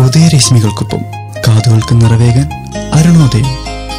ഉദയരശ്മികൾക്കൊപ്പം കാതുകൾക്ക് നിറവേകാൻ അരുണോദയം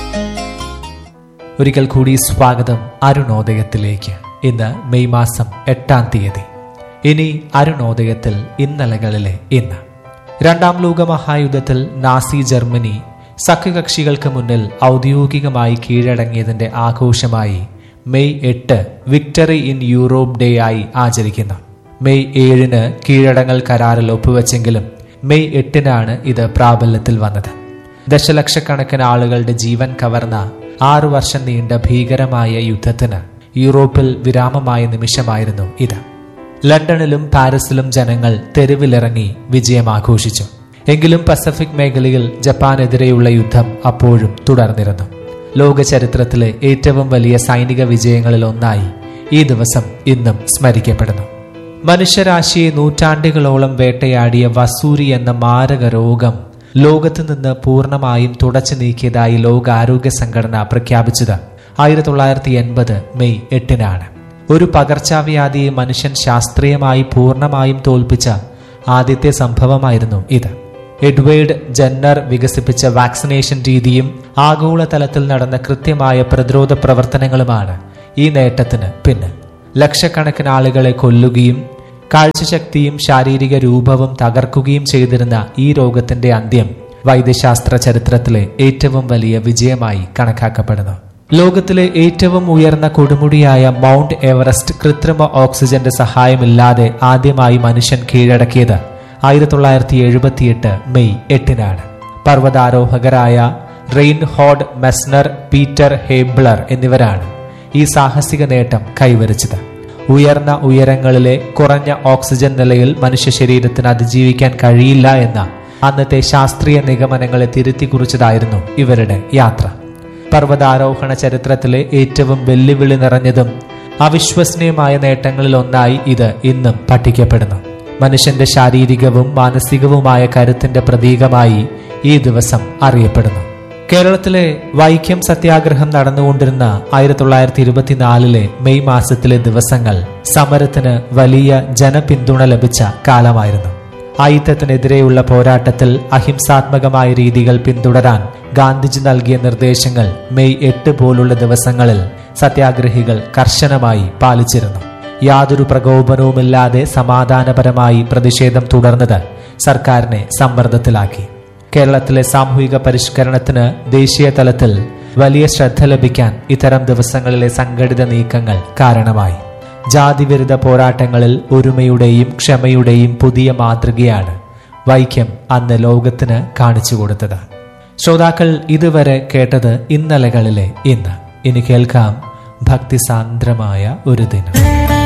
ഒരിക്കൽ കൂടി സ്വാഗതം അരുണോദയത്തിലേക്ക് ഇന്ന് മെയ് മാസം എട്ടാം തീയതി ഇനി അരുണോദയത്തിൽ ഇന്നലകളിലെ ഇന്ന് രണ്ടാം ലോക മഹായുദ്ധത്തിൽ നാസി ജർമ്മനി സഖ്യകക്ഷികൾക്ക് മുന്നിൽ ഔദ്യോഗികമായി കീഴടങ്ങിയതിന്റെ ആഘോഷമായി മെയ് എട്ട് വിക്ടറി ഇൻ യൂറോപ്പ് ഡേ ആയി ആചരിക്കുന്നു മെയ് ഏഴിന് കീഴടങ്ങൽ കരാറിൽ ഒപ്പുവെച്ചെങ്കിലും മെയ് എട്ടിനാണ് ഇത് പ്രാബല്യത്തിൽ വന്നത് ദശലക്ഷക്കണക്കിന് ആളുകളുടെ ജീവൻ കവർന്ന ആറു വർഷം നീണ്ട ഭീകരമായ യുദ്ധത്തിന് യൂറോപ്പിൽ വിരാമമായ നിമിഷമായിരുന്നു ഇത് ലണ്ടനിലും പാരീസിലും ജനങ്ങൾ തെരുവിലിറങ്ങി വിജയം ആഘോഷിച്ചു എങ്കിലും പസഫിക് മേഖലയിൽ ജപ്പാനെതിരെയുള്ള യുദ്ധം അപ്പോഴും തുടർന്നിരുന്നു ലോക ചരിത്രത്തിലെ ഏറ്റവും വലിയ സൈനിക വിജയങ്ങളിൽ ഒന്നായി ഈ ദിവസം ഇന്നും സ്മരിക്കപ്പെടുന്നു മനുഷ്യരാശിയെ നൂറ്റാണ്ടുകളോളം വേട്ടയാടിയ വസൂരി എന്ന മാരക രോഗം ലോകത്ത് നിന്ന് പൂർണ്ണമായും തുടച്ചു നീക്കിയതായി ലോകാരോഗ്യ സംഘടന പ്രഖ്യാപിച്ചത് ആയിരത്തി തൊള്ളായിരത്തി എൺപത് മെയ് എട്ടിനാണ് ഒരു പകർച്ചവ്യാധിയെ മനുഷ്യൻ ശാസ്ത്രീയമായി പൂർണ്ണമായും തോൽപ്പിച്ച ആദ്യത്തെ സംഭവമായിരുന്നു ഇത് എഡ്വേർഡ് ജന്നർ വികസിപ്പിച്ച വാക്സിനേഷൻ രീതിയും ആഗോളതലത്തിൽ നടന്ന കൃത്യമായ പ്രതിരോധ പ്രവർത്തനങ്ങളുമാണ് ഈ നേട്ടത്തിന് പിന്നിൽ ലക്ഷക്കണക്കിന് ആളുകളെ കൊല്ലുകയും കാഴ്ചശക്തിയും ശാരീരിക രൂപവും തകർക്കുകയും ചെയ്തിരുന്ന ഈ രോഗത്തിന്റെ അന്ത്യം വൈദ്യശാസ്ത്ര ചരിത്രത്തിലെ ഏറ്റവും വലിയ വിജയമായി കണക്കാക്കപ്പെടുന്നു ലോകത്തിലെ ഏറ്റവും ഉയർന്ന കൊടുമുടിയായ മൗണ്ട് എവറസ്റ്റ് കൃത്രിമ ഓക്സിജന്റെ സഹായമില്ലാതെ ആദ്യമായി മനുഷ്യൻ കീഴടക്കിയത് ആയിരത്തി തൊള്ളായിരത്തി എഴുപത്തിയെട്ട് മെയ് എട്ടിനാണ് പർവ്വതാരോഹകരായ റെയിൻഹോഡ് മെസ്നർ പീറ്റർ ഹേബ്ലർ എന്നിവരാണ് ഈ സാഹസിക നേട്ടം കൈവരിച്ചത് ഉയർന്ന ഉയരങ്ങളിലെ കുറഞ്ഞ ഓക്സിജൻ നിലയിൽ മനുഷ്യ ശരീരത്തിന് അതിജീവിക്കാൻ കഴിയില്ല എന്ന അന്നത്തെ ശാസ്ത്രീയ നിഗമനങ്ങളെ തിരുത്തി കുറിച്ചതായിരുന്നു ഇവരുടെ യാത്ര പർവ്വതാരോഹണ ചരിത്രത്തിലെ ഏറ്റവും വെല്ലുവിളി നിറഞ്ഞതും അവിശ്വസനീയമായ നേട്ടങ്ങളിൽ ഒന്നായി ഇത് ഇന്നും പഠിക്കപ്പെടുന്നു മനുഷ്യന്റെ ശാരീരികവും മാനസികവുമായ കരുത്തിന്റെ പ്രതീകമായി ഈ ദിവസം അറിയപ്പെടുന്നു കേരളത്തിലെ വൈക്കം സത്യാഗ്രഹം നടന്നുകൊണ്ടിരുന്ന ആയിരത്തി തൊള്ളായിരത്തി ഇരുപത്തിനാലിലെ മെയ് മാസത്തിലെ ദിവസങ്ങൾ സമരത്തിന് വലിയ ജനപിന്തുണ ലഭിച്ച കാലമായിരുന്നു ആയുധത്തിനെതിരെയുള്ള പോരാട്ടത്തിൽ അഹിംസാത്മകമായ രീതികൾ പിന്തുടരാൻ ഗാന്ധിജി നൽകിയ നിർദ്ദേശങ്ങൾ മെയ് എട്ട് പോലുള്ള ദിവസങ്ങളിൽ സത്യാഗ്രഹികൾ കർശനമായി പാലിച്ചിരുന്നു യാതൊരു പ്രകോപനവുമില്ലാതെ സമാധാനപരമായി പ്രതിഷേധം തുടർന്നത് സർക്കാരിനെ സമ്മർദ്ദത്തിലാക്കി കേരളത്തിലെ സാമൂഹിക പരിഷ്കരണത്തിന് ദേശീയ തലത്തിൽ വലിയ ശ്രദ്ധ ലഭിക്കാൻ ഇത്തരം ദിവസങ്ങളിലെ സംഘടിത നീക്കങ്ങൾ കാരണമായി ജാതിവിരുദ്ധ പോരാട്ടങ്ങളിൽ ഒരുമയുടെയും ക്ഷമയുടെയും പുതിയ മാതൃകയാണ് വൈക്കം അന്ന് ലോകത്തിന് കാണിച്ചു കൊടുത്തത് ശ്രോതാക്കൾ ഇതുവരെ കേട്ടത് ഇന്നലകളിലെ ഇന്ന് ഇനി കേൾക്കാം ഭക്തിസാന്ദ്രമായ ഒരു ദിനം